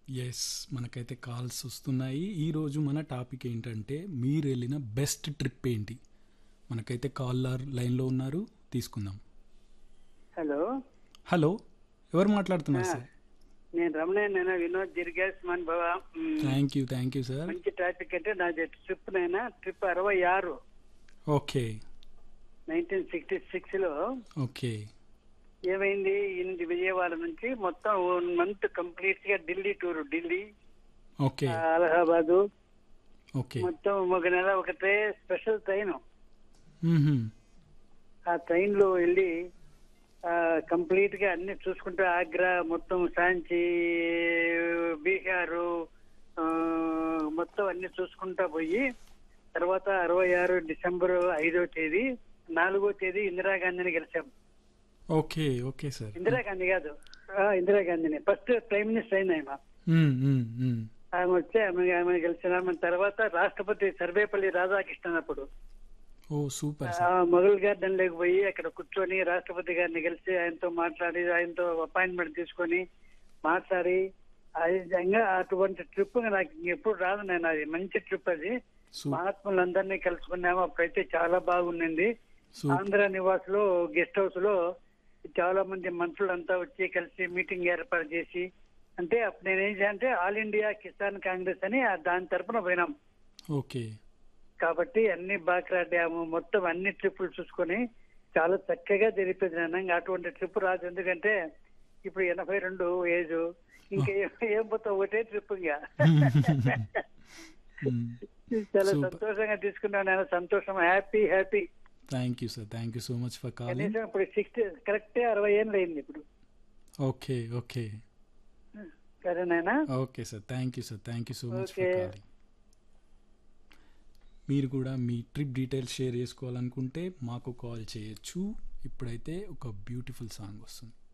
Yes మనకైతే calls వస్తున్నాయి ఈరోజు మన టాపిక్ ఏంటంటే మీరు వెళ్ళిన బెస్ట్ ట్రిప్ ఏంటి మనకైతే కాలర్ లైన్లో ఉన్నారు తీసుకుందాం హలో హలో ఎవరు మాట్లాడుతున్నారు సార్ నేను రమణయ్య నేను వినోద్ జిర్గాస్ మన్ భవ మ్, thank you thank you sir మంచి టాపిక్ అంటే నాది ట్రిప్ నైనా ట్రిప్ అరవై ఆరు ఓకే నైన్టీన్ సిక్స్టీ సిక్స్ లో ఓకే ఏమైంది ఇంటి విజయవాడ నుంచి మొత్తం వన్ మంత్ కంప్లీట్ గా ఢిల్లీ టూర్ ఢిల్లీ ఓకే ఆ, అలహాబాదు ఓకే మొత్తం ఒక నెల ఒకటే స్పెషల్ ట్రైన్ మ్మ్హ్మ్. ఆ ట్రైన్ లో వెళ్ళి కంప్లీట్ గా అన్ని చూసుకుంటూ ఆగ్రా మొత్తం సాంచి బీహారు ఆ, మొత్తం అన్ని చూసుకుంటా పోయి తర్వాత అరవై ఆరు డిసెంబర్ ఐదో తేదీ నాలుగో తేదీ ఇందిరాగాంధీని గెలిచాం ఓకే ఓకే సార్ ఇందిరాగాంధీ కాదు ఆ, ఇందిరాగాంధీని ఫస్ట్ ప్రైమ్ మినిస్టర్ అయింది ఆమె మ్మ్, మ్మ్, మ్మ్. ఆమె వచ్చి ఆమె ఆమె గెలిచిన తర్వాత రాష్ట్రపతి సర్వేపల్లి రాధాకృష్ణన్ అప్పుడు ఓ సూపర్ ఆ, సార్ మొఘల్ గార్డెన్ లేకి పోయి అక్కడ కూర్చొని రాష్ట్రపతి గారిని కలిసి ఆయనతో మాట్లాడి ఆయనతో అపాయింట్మెంట్ తీసుకొని మాట్లాడి ఆ విధంగా అటువంటి ట్రిప్ నాకు ఎప్పుడు రాదు నేను అది మంచి ట్రిప్ అది సూపర్ మహాత్ములందరినీ కలుసుకున్నాము అప్పుడైతే చాలా బాగుండింది సూపర్ ఆంధ్ర నివాస్ లో గెస్ట్ హౌస్ లో చాలా మంది మంత్రులంతా వచ్చి కలిసి మీటింగ్ ఏర్పాటు చేసి అంటే అప్పుడు నేనేం చేయాలంటే ఆల్ ఇండియా కిసాన్ కాంగ్రెస్ అని ఆ దాని తరపున పోయినాం ఓకే కాబట్టి అన్ని బాక్రా డ్యాము మొత్తం అన్ని ట్రిప్పులు చూసుకొని చాలా చక్కగా జరిపేది నాన్న ఇంకా అటువంటి ట్రిప్ రాదు ఎందుకంటే ఇప్పుడు ఎనభై రెండు ఏజ్ ఇంకా ఏం- ఏం పోతా ఒకటే ట్రిప్ ఇంకా చాలా Super. సంతోషంగా తీసుకున్నాను నేను సంతోషం happy happy thank you sir thank you so much for calling కనీసం ఇప్పుడు సిక్స్టీ కరెక్టే అరవై ఏళ్ళు అయింది ఇప్పుడు ఓకే ఓకే సరేనాయనా okay sir thank you sir thank you so much for Okay. Calling మీరు కూడా మీ ట్రిప్ డీటెయిల్స్ షేర్ చేసుకోవాలనుకుంటే మాకు కాల్ చేయొచ్చు ఇప్పుడైతే ఒక బ్యూటిఫుల్ సాంగ్ వస్తుంది